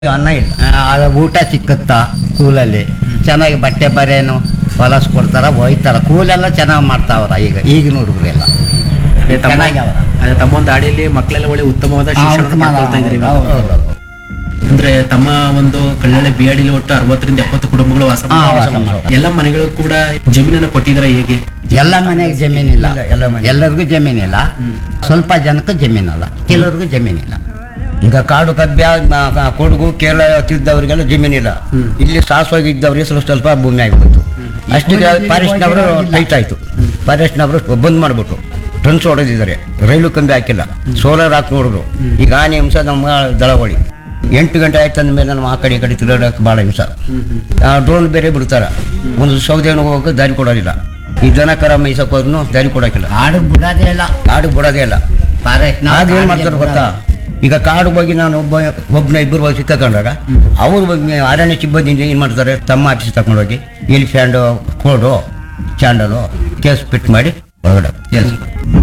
ಅನ್ನ ಇಲ್ಲ ಆ, ಅದು ಊಟ ಸಿಕ್ಕುತ್ತಾ ಸ್ಕೂಲಲ್ಲಿ ಚೆನ್ನಾಗಿ ಬಟ್ಟೆ ಬರೇನು ಹೊಲಸ್ಕೊಡ್ತಾರ ಒಯ್ತಾರ ಕೂಲೆಲ್ಲ ಚೆನ್ನಾಗಿ ಮಾಡ್ತಾವ್ರ ಈಗ ಈಗಿನ ಹುಡುಗರೆಲ್ಲ ಅದೇ ತಮ್ಮ ಚೆನ್ನಾಗಿ ಅವ್ರ. ಅದೇ ತಮ್ಮ ಒಂದು ದಾಡಿಯಲ್ಲಿ ಮಕ್ಕಳೆಲ್ಲ ಒಳ್ಳೆ ಉತ್ತಮವಾದ ಆ, ಶಿಕ್ಷಣ ಉತ್ತಮ ಪಡ್ಕೊಳ್ತಾ ಇದ್ದಾರೆ ಇವಾಗ. ಹೌದು, ಹೌದು, ಹೌದು. ಅಂದ್ರೆ ತಮ್ಮ ಒಂದು ಕಳ್ಳಳ್ಳಿ ಬಿಯಾಡಿಲಿ ಒಟ್ಟು ಅರವತ್ತರಿಂದ ಎಪ್ಪತ್ತು ಕುಟುಂಬಗಳು ವಾಸ ಹಾ, ವಾಸ ಮಾಡ್ತಾರೆ. ಮಾಡ್ತಾರೆ. ಎಲ್ಲ ಮನೆಗಳು ಕೂಡ ಜಮೀನನ್ನು ಕೊಟ್ಟಿದ್ದಾರೆ ಹೇಗೆ ಎಲ್ಲ ಮನೆಗೆ ಜಮೀನಿಲ್ಲ ಎಲ್ಲರಿಗೂ ಜಮೀನಿಲ್ಲ ಸ್ವಲ್ಪ ಜನಕ್ಕೆ ಜಮೀನಲ್ಲ ಕೆಲವ್ರಿಗೂ ಜಮೀನಿಲ್ಲ ಈಗ ಕಾಡು ಕಬ್ಬೆ ಮ- ಕ- ಕೊಡಗು ಕೇರಳ ತಿದ್ದವರಿಗೆಲ್ಲ ಜಮೀನಿಲ್ಲ ಇಲ್ಲಿ ಸಾಸವಾಗಿ ಇದ್ದವ್ರಿಗೆ ಸ್ವಲ್ಪ ಸ್ವಲ್ಪ ಭೂಮಿ ಆಗಿಬಿಡ್ತು ಅಷ್ಟಿಗೆ ಫಾರೆಸ್ಟ್ನವರು ಟೈಟ್ ಆಯ್ತು ಫಾರೆಸ್ಟ್ನವರು ಬಂದ್ ಮಾಡ್ಬಿಟ್ರು ಟ್ರನ್ಸ್ ಹೊಡೆದಿದ್ದಾರೆ ರೈಲು ಕಂಬಿ ಹಾಕಿಲ್ಲ ಸೋಲಾರ್ ಹಾಕಿ ನೋಡಿದ್ರು ಈಗ ಆನೆ ಹಿಂಸ ನಮ್ಮ ದಳವಳಿ ಎಂಟು ಗಂಟೆ ಆಯ್ತು ಅಂದಮೇಲೆ ನಮ್ಮ ಆ ಕಡೆ ಈ ಕಡೆ ತಿರುಗಾಡಕ್ಕೆ ಭಾಳ ಹಿಂಸ ಡ್ರೋನ್ ಬೇರೆ ಬಿಡ್ತಾರ ಒಂದು ಸೌದೆಯನ್ನು ಹೋಗಕ್ಕೆ ದಾರಿ ಕೊಡೋದಿಲ್ಲ ಈ ದನ ಕರ ಮೈಸಕ್ಕೆ ಹೋದ್ನು ದಾರಿ ಕೊಡೋಕಿಲ್ಲ ಆಡು ಬಿಡೋದೇ ಇಲ್ಲ ಕಾಡು ಬಿಡೋದೇ ಇಲ್ಲ ಫಾರೆಸ್ಟ್ ಆಗ ಏನ್ ಮಾಡ್ತಾರೆ ಗೊತ್ತಾ ಈಗ ಕಾಡು ಹೋಗಿ ನಾನು ಒಬ್ಬ ಒಬ್ಬನ ಇಬ್ಬರು ಹೋಗಿ ಸಿಕ್ಕಕೊಂಡಾಗ ಅವ್ರು ಹೋಗಿ ಅರಣ್ಯ ಸಿಬ್ಬಂದಿ ಏನ್ ಮಾಡ್ತಾರೆ ತಮ್ಮ ಆಫೀಸ್ ತಗೊಂಡೋಗಿ ಎಲಿಫ್ಯಾಂಡು ಕೋಡು ಚಾಂಡಲು ಕೇಸ್ ಫಿಟ್ ಮಾಡಿ ಹೊರಗಡೆ Yes.